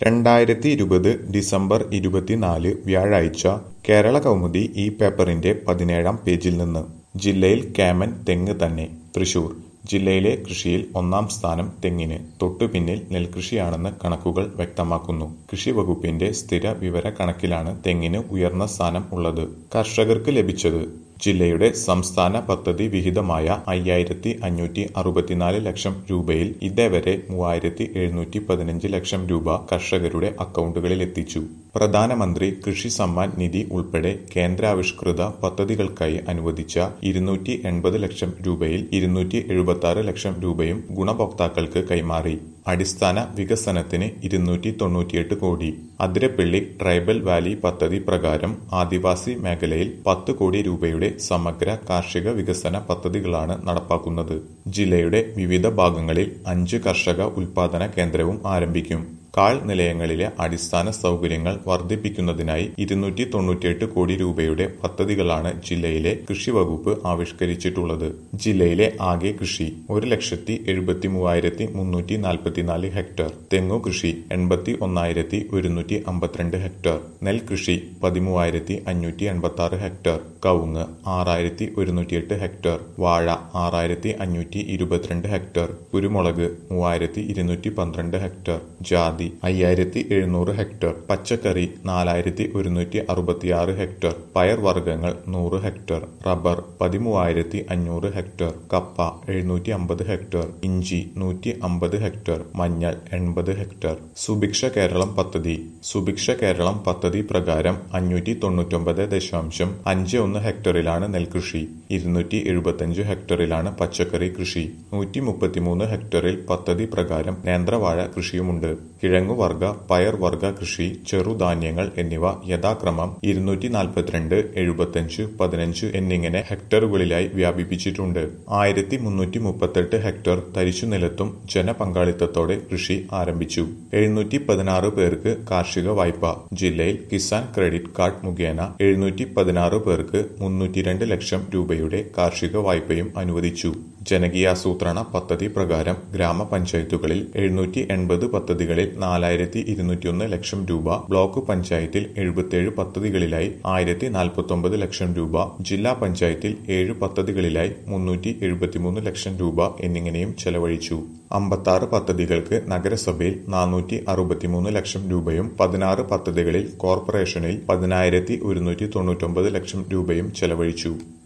രണ്ടായിരത്തി ഇരുപത് ഡിസംബർ ഇരുപത്തിനാല് വ്യാഴാഴ്ച കേരള കൗമുദി ഈ പേപ്പറിന്റെ പതിനേഴാം പേജിൽ നിന്ന് ജില്ലയിൽ കേമൻ തെങ്ങ് തന്നെ തൃശൂർ ജില്ലയിലെ കൃഷിയിൽ ഒന്നാം സ്ഥാനം തെങ്ങിന് തൊട്ടുപിന്നിൽ നെൽകൃഷിയാണെന്ന് കണക്കുകൾ വ്യക്തമാക്കുന്നു കൃഷി വകുപ്പിന്റെ സ്ഥിര വിവര കണക്കിലാണ് തെങ്ങിന് ഉയർന്ന സ്ഥാനം ഉള്ളത് കർഷകർക്ക് ലഭിച്ചത് ജില്ലയുടെ സംസ്ഥാന പദ്ധതി വിഹിതമായ അയ്യായിരത്തി അഞ്ഞൂറ്റി അറുപത്തിനാല് ലക്ഷം രൂപയിൽ ഇതേവരെ മൂവായിരത്തി എഴുന്നൂറ്റി പതിനഞ്ച് ലക്ഷം രൂപ കർഷകരുടെ അക്കൗണ്ടുകളിൽ എത്തിച്ചു പ്രധാനമന്ത്രി കൃഷി സമ്മാൻ നിധി ഉൾപ്പെടെ കേന്ദ്രാവിഷ്കൃത പദ്ധതികൾക്കായി അനുവദിച്ച ഇരുന്നൂറ്റി എൺപത് ലക്ഷം രൂപയിൽ ഇരുന്നൂറ്റി എഴുപത്തി ആറ് ലക്ഷം രൂപയും ഗുണഭോക്താക്കൾക്ക് കൈമാറി അടിസ്ഥാന വികസനത്തിന് ഇരുന്നൂറ്റി തൊണ്ണൂറ്റിയെട്ട് കോടി അതിരപ്പള്ളി ട്രൈബൽ വാലി പദ്ധതി പ്രകാരം ആദിവാസി മേഖലയിൽ പത്ത് കോടി രൂപയുടെ സമഗ്ര കാർഷിക വികസന പദ്ധതികളാണ് നടപ്പാക്കുന്നത് ജില്ലയുടെ വിവിധ ഭാഗങ്ങളിൽ അഞ്ച് കർഷക ഉൽപാദന കേന്ദ്രവും ആരംഭിക്കും കാൾ നിലയങ്ങളിലെ അടിസ്ഥാന സൗകര്യങ്ങൾ വർദ്ധിപ്പിക്കുന്നതിനായി ഇരുന്നൂറ്റി തൊണ്ണൂറ്റിയെട്ട് കോടി രൂപയുടെ പദ്ധതികളാണ് ജില്ലയിലെ കൃഷി വകുപ്പ് ആവിഷ്കരിച്ചിട്ടുള്ളത് ജില്ലയിലെ ആകെ കൃഷി ഒരു ലക്ഷത്തി എഴുപത്തി മൂവായിരത്തി മുന്നൂറ്റി നാൽപ്പത്തിനാല് ഹെക്ടർ തെങ്ങു കൃഷി എൺപത്തി ഒന്നായിരത്തി ഒരുന്നൂറ്റി അമ്പത്തിരണ്ട് ഹെക്ടർ നെൽകൃഷി പതിമൂവായിരത്തി അഞ്ഞൂറ്റി എൺപത്തി ആറ് ഹെക്ടർ കവുങ്ങ് ആറായിരത്തി ഒരുന്നൂറ്റിയെട്ട് ഹെക്ടർ വാഴ ആറായിരത്തി അഞ്ഞൂറ്റി ഇരുപത്തിരണ്ട് ഹെക്ടർ കുരുമുളക് മൂവായിരത്തി ഇരുന്നൂറ്റി പന്ത്രണ്ട് ഹെക്ടർ ജാതി അയ്യായിരത്തി എഴുന്നൂറ് ഹെക്ടർ പച്ചക്കറി നാലായിരത്തി ഒരുന്നൂറ്റി അറുപത്തിയാറ് ഹെക്ടർ പയർവർഗ്ഗങ്ങൾ നൂറ് ഹെക്ടർ റബ്ബർ പതിമൂവായിരത്തി അഞ്ഞൂറ് ഹെക്ടർ കപ്പ എഴുന്നൂറ്റി അമ്പത് ഹെക്ടർ ഇഞ്ചി നൂറ്റി അമ്പത് ഹെക്ടർ മഞ്ഞൾ എൺപത് ഹെക്ടർ സുഭിക്ഷ കേരളം പദ്ധതി സുഭിക്ഷ കേരളം പദ്ധതി പ്രകാരം അഞ്ഞൂറ്റി തൊണ്ണൂറ്റൊമ്പത് ദശാംശം അഞ്ച് ഒന്ന് ഹെക്ടറിലാണ് നെൽകൃഷി ഇരുന്നൂറ്റി എഴുപത്തിയഞ്ച് ഹെക്ടറിലാണ് പച്ചക്കറി കൃഷി നൂറ്റി മുപ്പത്തിമൂന്ന് ഹെക്ടറിൽ പദ്ധതി പ്രകാരം നേന്ത്രവാഴ കൃഷിയുമുണ്ട് കിഴങ്ങുവർഗ പയർവർഗ കൃഷി ചെറുധാന്യങ്ങൾ എന്നിവ യഥാക്രമം ഇരുന്നൂറ്റി നാൽപ്പത്തിരണ്ട് എഴുപത്തിയഞ്ച് പതിനഞ്ച് എന്നിങ്ങനെ ഹെക്ടറുകളിലായി വ്യാപിപ്പിച്ചിട്ടുണ്ട് ആയിരത്തി മുന്നൂറ്റി മുപ്പത്തെട്ട് ഹെക്ടർ തരിശു നിലത്തും ജനപങ്കാളിത്തത്തോടെ കൃഷി ആരംഭിച്ചു എഴുന്നൂറ്റി പതിനാറ് പേർക്ക് കാർഷിക വായ്പ ജില്ലയിൽ കിസാൻ ക്രെഡിറ്റ് കാർഡ് മുഖേന എഴുന്നൂറ്റി പതിനാറ് പേർക്ക് മുന്നൂറ്റിരണ്ട് ലക്ഷം രൂപയുടെ കാർഷിക വായ്പയും അനുവദിച്ചു ജനകീയാസൂത്രണ പദ്ധതി പ്രകാരം ഗ്രാമപഞ്ചായത്തുകളിൽ എഴുന്നൂറ്റി എൺപത് പദ്ധതികളിൽ നാലായിരത്തി ഇരുന്നൂറ്റിയൊന്ന് ലക്ഷം രൂപ ബ്ലോക്ക് പഞ്ചായത്തിൽ എഴുപത്തിയേഴ് പദ്ധതികളിലായി ആയിരത്തി നാൽപ്പത്തൊമ്പത് ലക്ഷം രൂപ ജില്ലാ പഞ്ചായത്തിൽ ഏഴ് പദ്ധതികളിലായി മുന്നൂറ്റി എഴുപത്തിമൂന്ന് ലക്ഷം രൂപ എന്നിങ്ങനെയും ചെലവഴിച്ചു അമ്പത്താറ് പദ്ധതികൾക്ക് നഗരസഭയിൽ നാനൂറ്റി അറുപത്തിമൂന്ന് ലക്ഷം രൂപയും പതിനാറ് പദ്ധതികളിൽ കോർപ്പറേഷനിൽ പതിനായിരത്തി ഒരുന്നൂറ്റി തൊണ്ണൂറ്റൊമ്പത് ലക്ഷം രൂപയും ചെലവഴിച്ചു